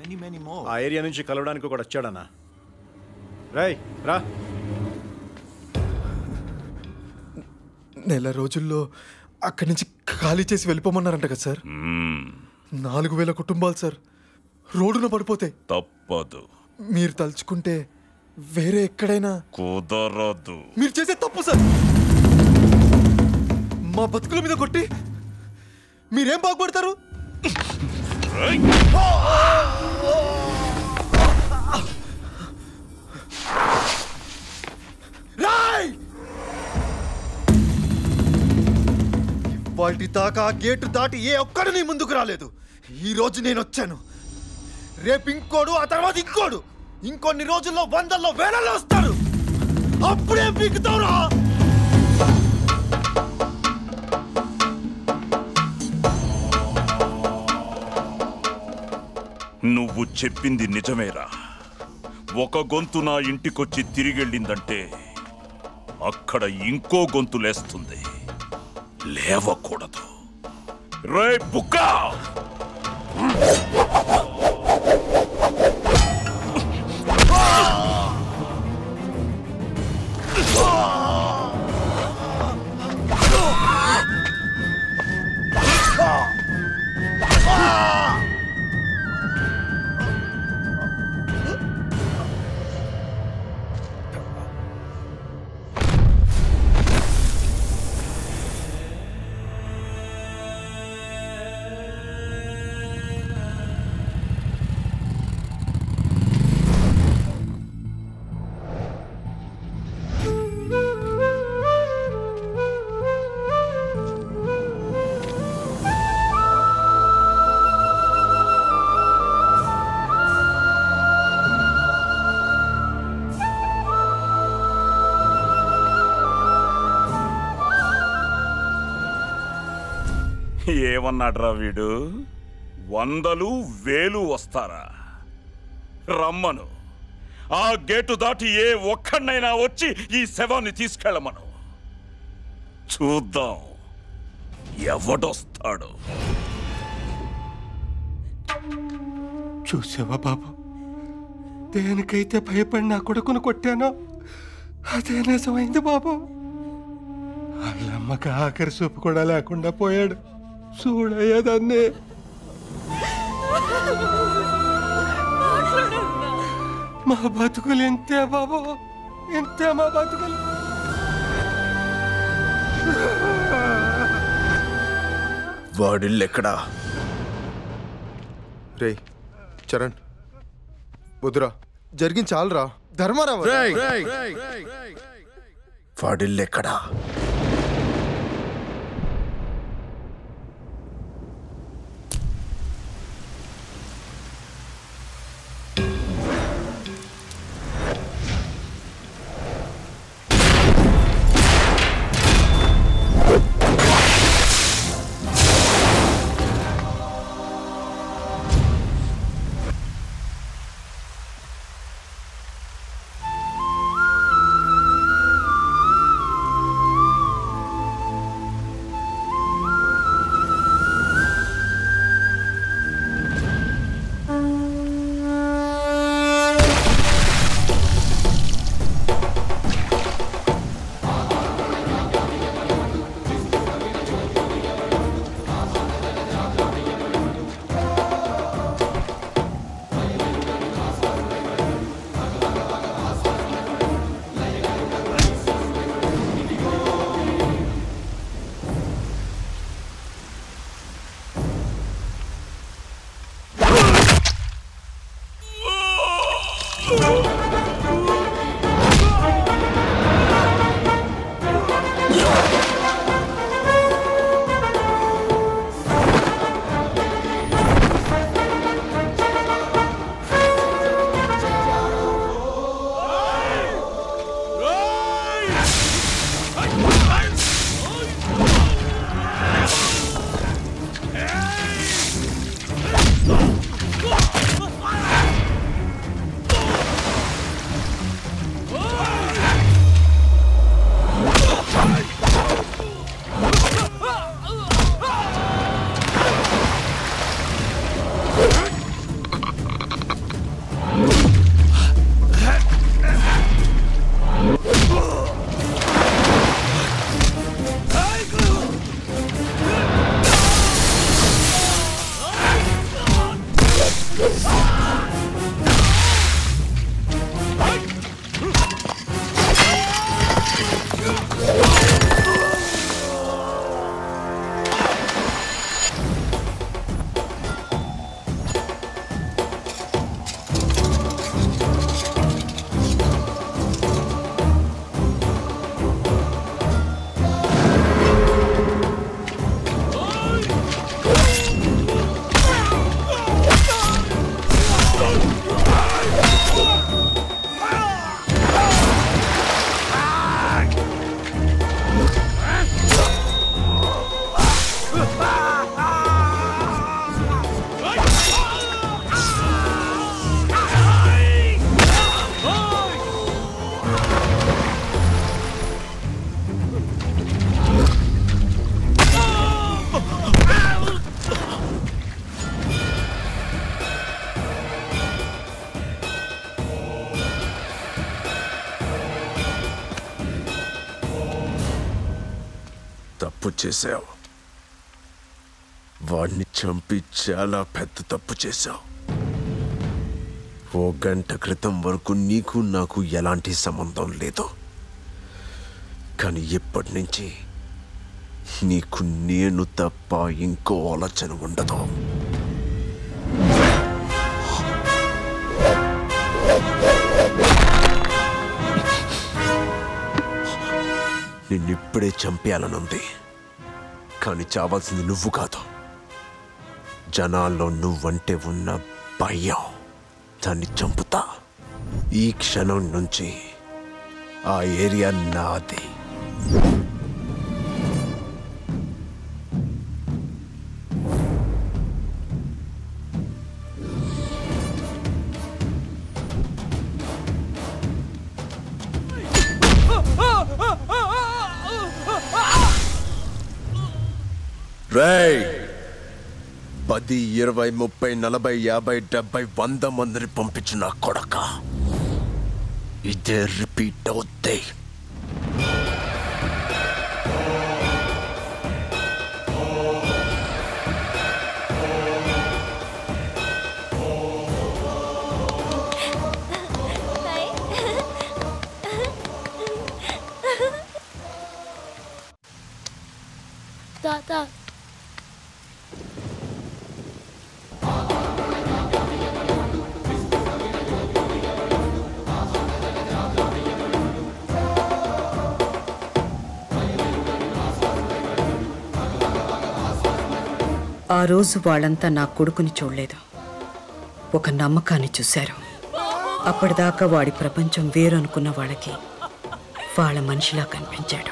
many, many more. ఆ area నుంచి కలవడానికి కూడా వచ్చాడన్నా రాయ్ రా నెల రోజుల్లో అక్కడి నుంచి ఖాళీ చేసి వెళ్ళిపోమన్నారంట కదా సార్ నాలుగు వేల కుటుంబాలు సార్ రోడ్డున పడిపోతాయి తప్పదు మీరు తలుచుకుంటే వేరే ఎక్కడైనా కుదరదు మీరు చేసే తప్పు సార్ మా బతుకుల మీద కొట్టి మీరేం బాగుపడతారు రాయ్ వాటి దాకా ఆ గేటు దాటి ఏ ఒక్కడు నీ ముందుకు రాలేదు ఈ రోజు నేను వచ్చాను రేపు ఇంకోడు ఆ తర్వాత ఇంకోడు ఇంకొన్ని రోజుల్లో వందల్లో వేలలో వస్తారు అప్పుడే పీకుతావురా నువ్వు చెప్పింది నిజమేరా ఒక గొంతు నా ఇంటికొచ్చి తిరిగెళ్ళిందంటే అక్కడ ఇంకో గొంతు లేస్తుంది లేవకూడదు రే బుక్కా ఏమన్నాడ్రా వీడు వందలు వేలు వస్తారా రమ్మను ఆ గేటు దాటి ఏ ఒక్కడినైనా వచ్చి ఈ శవాన్ని తీసుకెళ్ళమను చూద్దాం ఎవడొస్తాడు చూసావా బాబు దేనికైతే భయపడి నా కొడుకును కొట్టానో అదే నిజమైంది బాబు వాళ్ళమ్మకి ఆఖరి చూపు కూడా లేకుండా పోయాడు చూడయ్యేదాన్ని మా బతుకులు ఇంతే బాబు ఇంతే మా బతుకులు వాడిల్లెక్కడా రే చరణ్ వద్దురా జరిగింది చాలరా ధర్మారావు వాడిల్లెక్కడా ఆ తప్పు చేశావు వాడిని చంపి చాలా పెద్ద తప్పు చేశావు ఓ గంట క్రితం వరకు నీకు నాకు ఎలాంటి సంబంధం లేదు కానీ ఇప్పటి నుంచి నీకు నేను తప్ప ఇంకో ఆలోచన ఉండదు నిన్నిప్పుడే చంపేయాలనుంది కానీ చావాల్సింది నువ్వు కాదు జనాల్లో నువ్వంటే ఉన్న భయం దాన్ని చంపుతా ఈ క్షణం నుంచి ఆ ఏరియా నాది రేయ్ పది ఇరవై ముప్పై నలభై యాభై డెబ్బై వంద మందిని పంపించిన కొడక ఇదే రిపీట్ అవుతాయి తాత ఆ రోజు వాళ్ళంతా నా కొడుకుని చూడలేదు ఒక నమ్మకాన్ని చూశారు అప్పటిదాకా వాడి ప్రపంచం వేరనుకున్న వాళ్ళకి వాళ్ళ మనిషిలా కనిపించాడు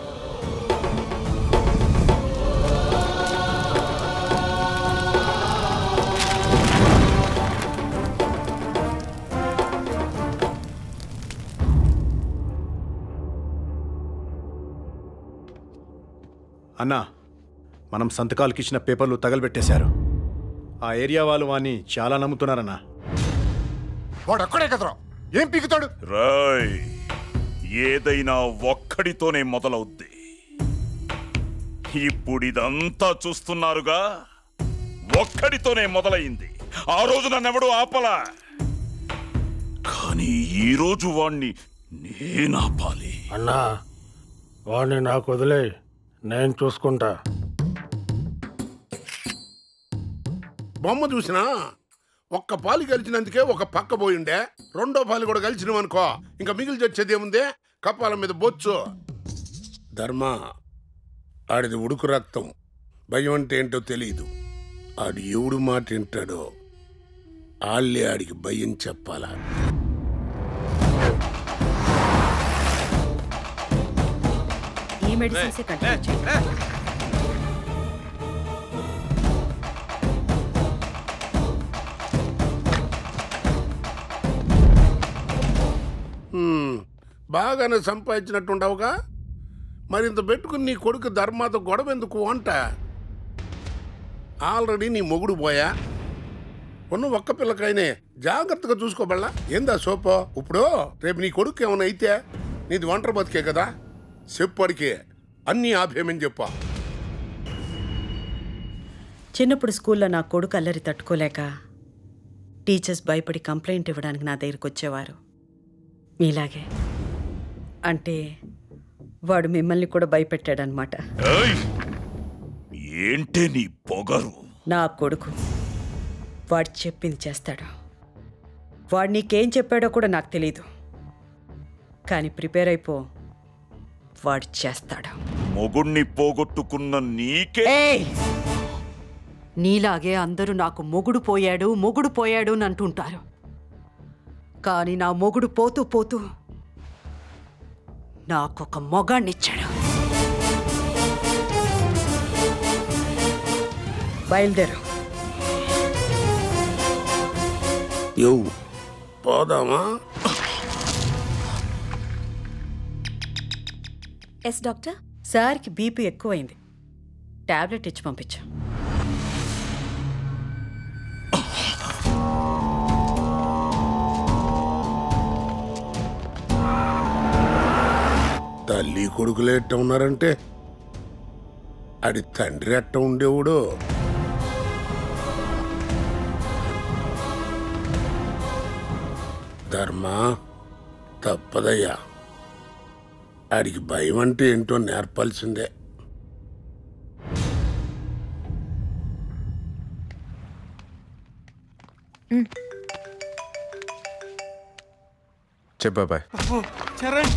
అన్నా మనం సంతకాలకు ఇచ్చిన పేపర్లు తగలబెట్టేశారు ఆ ఏరియా వాళ్ళు వాణ్ణి చాలా నమ్ముతున్నారన్నా వాడు అక్కడే కదరా ఏం పీకుతాడు రాయ్ ఏదైనా ఒక్కడితోనే మొదలవుద్ది ఇప్పుడు ఇదంతా చూస్తున్నారుగా ఒక్కడితోనే మొదలైంది ఆ రోజు నన్నెవడు ఆపలా కానీ ఈ రోజు వాణ్ణి నేనాపాలి అన్నా వాడిని నాకు వదిలే నేను చూసుకుంటా బొమ్మ చూసినా ఒక్క పాలు గెలిచినందుకే ఒక పక్క పోయిండే రెండో పాలు కూడా గెలిచినామనుకో ఇంకా మిగిలి వచ్చేది ఏముంది కపాల మీద బొచ్చు ధర్మ ఆడిది ఉడుకు రక్తం భయం అంటే ఏంటో తెలియదు ఆడు ఎవడు మాట వింటాడో ఆళ్ళే ఆడికి భయం చెప్పాలా ఈ మెడిసిన్సే కంటిన్యూ చేయండి. హ్మ్, బాగానే సంపాదించినట్టుండవుగా మరింత పెట్టుకుని నీ కొడుకు ధర్మాతో గొడవ ఎందుకు అంట ఆల్రెడీ నీ మొగుడు పోయా ఉన్న ఒక్క పిల్లకైనే జాగ్రత్తగా చూసుకోబల్లా ఏందా సోపో ఇప్పుడు రేపు నీ కొడుకు ఏమైనా అయితే నీది ఒంటరి బతికే కదా చెప్పడికే అన్నీ ఆపేయమని చెప్పా చిన్నప్పుడు స్కూల్లో నా కొడుకు అల్లరి తట్టుకోలేక టీచర్స్ భయపడి కంప్లైంట్ ఇవ్వడానికి నా దగ్గరికి వచ్చేవారు మీలాగే అంటే వాడు మిమ్మల్ని కూడా భయపెట్టాడనమాట ఏయ్! ఏంటే నీ పొగరు నా కొడుకు వాడు చెప్పింది చేస్తాడు వాడు నీకేం చెప్పాడో కూడా నాకు తెలీదు కానీ ప్రిపేర్ అయిపో వాడు చేస్తాడు మొగుణ్ణి పోగొట్టుకున్న నీకే ఏయ్! నీలాగే అందరూ నాకు మొగుడు పోయాడు మొగుడు పోయాడు అని అంటుంటారు కానీ నా మొగుడు పోతూ పోతూ నాకొక మొగాణ్ణిచ్చాడు బయలుదేరు యో పోదామా ఎస్ డాక్టర్ సార్కి బీపీ ఎక్కువైంది టాబ్లెట్ ఇచ్చి పంపించు తల్లి కొడుకులు ఎట్ట ఉన్నారంటే ఆడి తండ్రి ఎట్ట ఉండేవాడు ధర్మ తప్పదయ్యా ఆడికి భయం అంటే ఏంటో నేర్పాల్సిందే చెప్పాబాయ్ చరణ్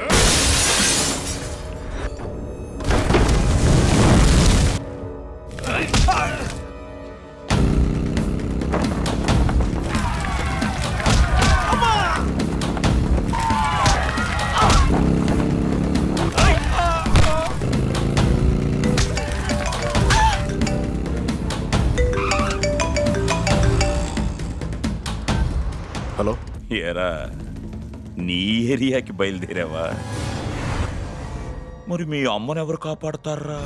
హలో ఏరా నీ ఏరియాకి బయలుదేరావా మరి మీ అమ్మను ఎవరు కాపాడతారా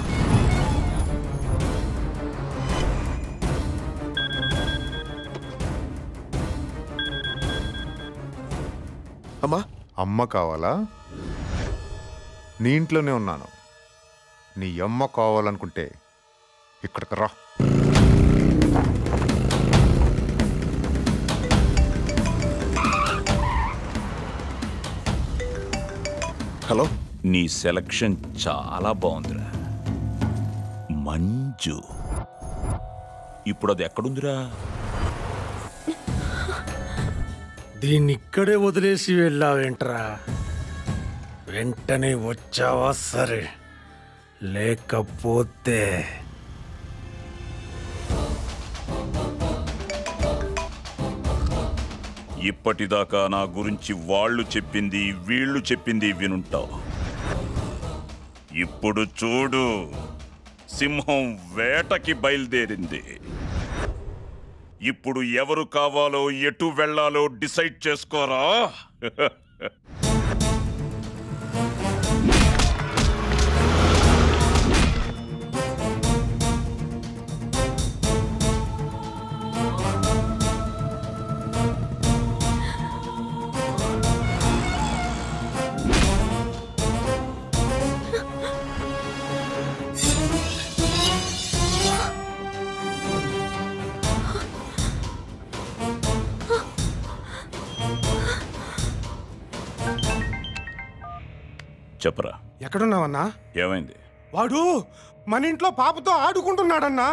అమ్మా అమ్మ కావాలా నీ ఇంట్లోనే ఉన్నాను నీ అమ్మ కావాలనుకుంటే ఇక్కడికి రా హలో నీ సెలక్షన్ చాలా బాగుందిరా మంజు ఇప్పుడు అది ఎక్కడుందిరా దీన్ని ఇక్కడే వదిలేసి వెళ్ళావేంట్రా వెంటనే వచ్చావా సరే లేకపోతే ఇప్పటిదాకా నా గురించి వాళ్ళు చెప్పింది వీళ్ళు చెప్పింది వినుంటావు ఇప్పుడు చూడు సింహం వేటకి బయలుదేరింది ఇప్పుడు ఎవరు కావాలో ఎటు వెళ్ళాలో డిసైడ్ చేసుకోరా చెప్పరా ఎక్కడున్నావన్నా ఏమైంది వాడు మన ఇంట్లో పాపతో ఆడుకుంటున్నాడన్నా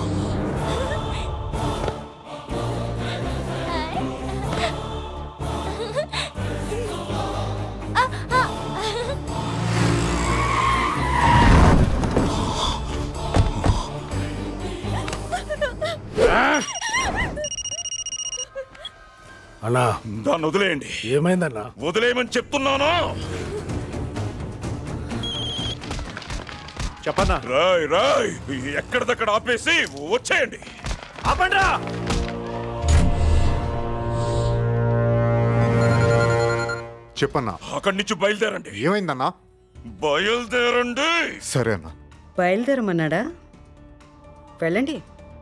అన్నా దాన్ని వదిలేయండి ఏమైందన్నా వదిలేయమని చెప్తున్నాను చెప్పన్నా రాయ్ రాయ్ ఎక్కడిదక్కడ ఆపేసి వచ్చేయండి ఆపండ్రా చెప్పన్నా అక్కడి నుంచి బయలుదేరండి ఏమైందన్నా బయలుదేరండి సరే అన్నా బయలుదేరమన్నాడా వెళ్ళండి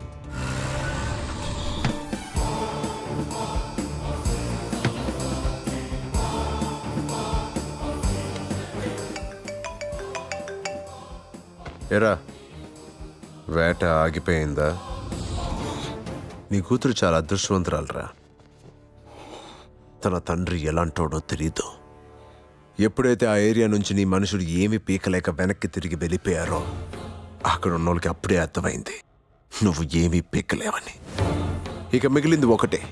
ఎరా వేట ఆగిపోయిందా నీ కూతురు చాలా అదృష్టవంతురాలరా తన తండ్రి ఎలాంటోడో తెలీదు ఎప్పుడైతే ఆ ఏరియా నుంచి నీ మనుషులు ఏమీ పీకలేక వెనక్కి తిరిగి వెళ్ళిపోయారో అక్కడ ఉన్న వాళ్ళకి అప్పుడే అర్థమైంది నువ్వు ఏమీ పీకలేవని ఇక మిగిలింది ఒకటే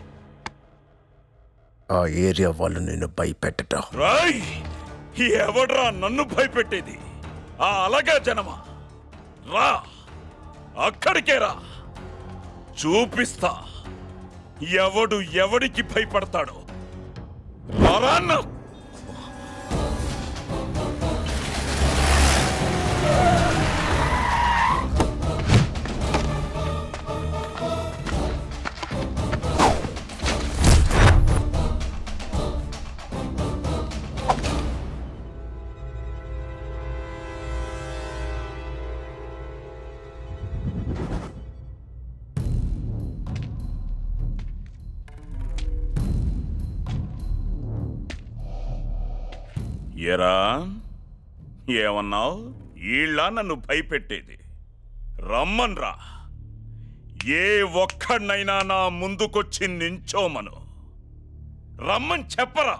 ఆ ఏరియా వాళ్ళు నిన్ను భయపెట్టడం రాయ్ ఎవడ్రా నన్ను భయపెట్టేది ఆ అలాగే జనమా రా అక్కడికే రా చూపిస్తా ఎవడు ఎవడికి భయపడతాడో రారా అన్నా. ఎరా ఏమన్నావు ఈళ్ళ నన్ను భయపెట్టేది రమ్మన్రా ఏ ఒక్కడినైనా నా ముందుకొచ్చి నించోమను రమ్మని చెప్పరా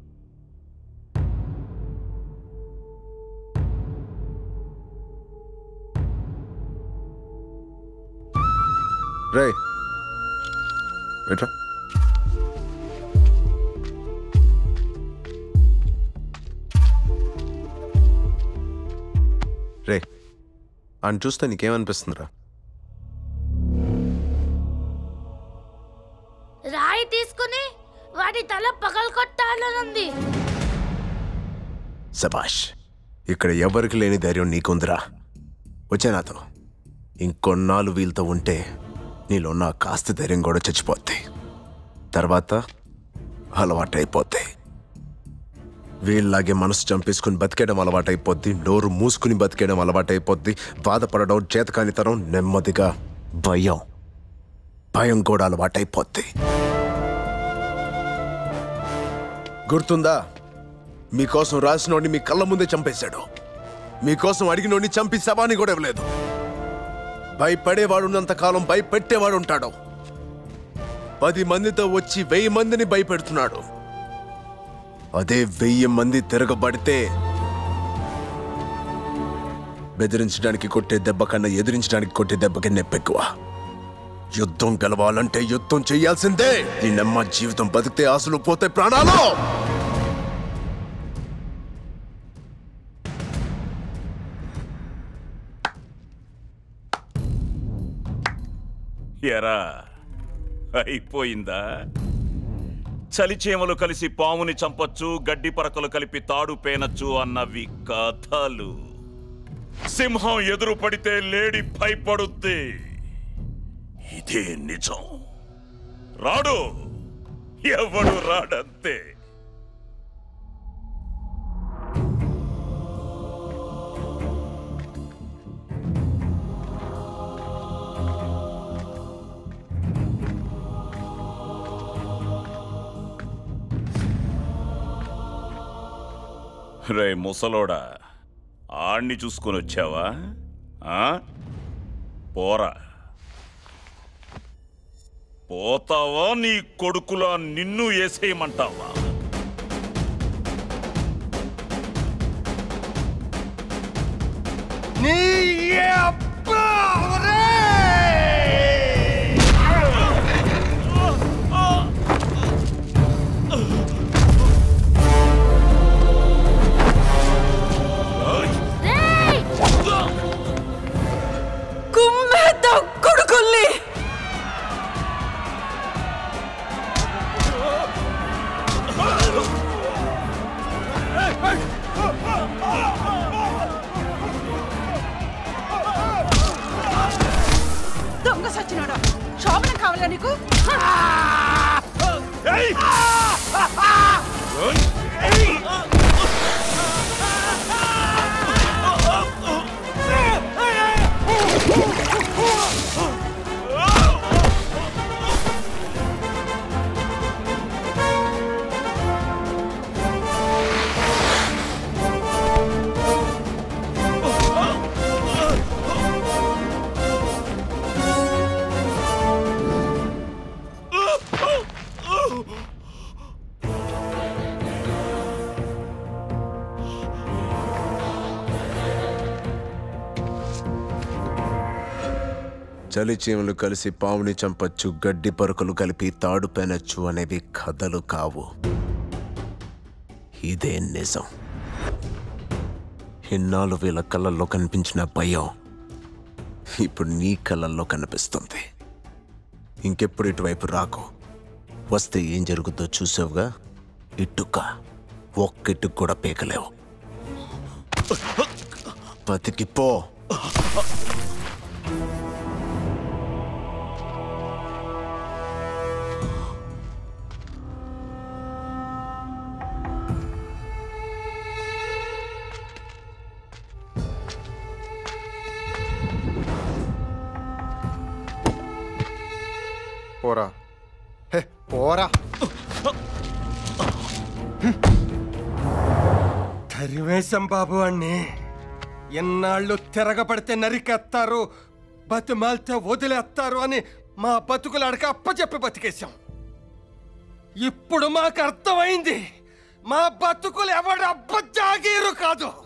రే ఎట్రా రే అని చూస్తే నీకేమనిపిస్తుందిరా రాయి తీసుకుని వాడి తల పగలు కొట్టాలనుంది సబాష్ ఇక్కడ ఎవరికి లేని ధైర్యం నీకుందిరా వచ్చే నాతో ఇంకొన్నాళ్ళు వీళ్ళతో ఉంటే నీలో ఉన్న ఆ కాస్త ధైర్యం కూడా చచ్చిపోద్ది తర్వాత అలవాటైపోద్ది వీళ్ళలాగే మనసు చంపేసుకుని బతికేయడం అలవాటైపోద్ది నోరు మూసుకుని బతికేయడం అలవాటైపోద్ది బాధపడడం చేతకానితనం నెమ్మదిగా భయం భయం కూడా అలవాటైపోద్ది గుర్తుందా మీకోసం రాసినోడిని మీ కళ్ళ ముందే చంపేశాడు మీకోసం అడిగినోడిని చంపి శవాన్ని కూడా ఇవ్వలేదు భయపడేవాడు ఉన్నంత కాలం భయపెట్టేవాడు ఉంటాడు పది మందితో వచ్చి వెయ్యి మందిని భయపెడుతున్నాడు అదే వెయ్యి మంది తిరగబడితే బెదిరించడానికి కొట్టే దెబ్బ కన్నా ఎదిరించడానికి కొట్టే దెబ్బకి నొప్పెక్కువ యుద్ధం గెలవాలంటే యుద్ధం చేయాల్సిందే దీన్నమ్మ జీవితం బతికితే ఆశలు పోతే ప్రాణాలు ఎరా అయిపోయిందా చలిచేమలు కలిసి పాముని చంపొచ్చు గడ్డి పరకలు కలిపి తాడు పేనచ్చు అన్నవి కథలు సింహం ఎదురు పడితే లేడి భయపడుద్ది ఇదే నిజం రాడు ఎవడు రాడంతే రే ముసలోడా ఆణ్ణి చూసుకొని వచ్చావా ఆ? పోరా పోతావా నీ కొడుకులా నిన్ను వేసేయమంటావా నీ అబ్బా కుమ్మేద్దాం కొడుకుల్ని దొంగ సచ్చినాడా శోభనం కావాలా నీకు చలి చీమలు కలిసి పావుని చంపచ్చు గడ్డి పరుకలు కలిపి తాడు పెనచ్చు అనేవి కథలు కావు ఇదే నిజం ఇన్నాళ్ళు వీళ్ళ కళ్ళల్లో కనిపించిన భయం ఇప్పుడు నీ కళ్ళల్లో కనిపిస్తుంది ఇంకెప్పుడు ఇటువైపు రాకు వస్తే ఏం జరుగుతుందో చూసావుగా ఇటుక ఒక్కిట్టుకు కూడా పీకలేవు బతికిపో పోరా హే పోరా తరివేశం బాబు అన్ని ఎన్నాళ్ళు తిరగబడితే నరికేస్తారు బతిమాలితే వదిలేస్తారు అని మా బతుకులు అడక అప్పచెప్పి బతికేశాం ఇప్పుడు మాకు అర్థమైంది మా బతుకులు ఎవడు అబ్బ జాగీరు కాదు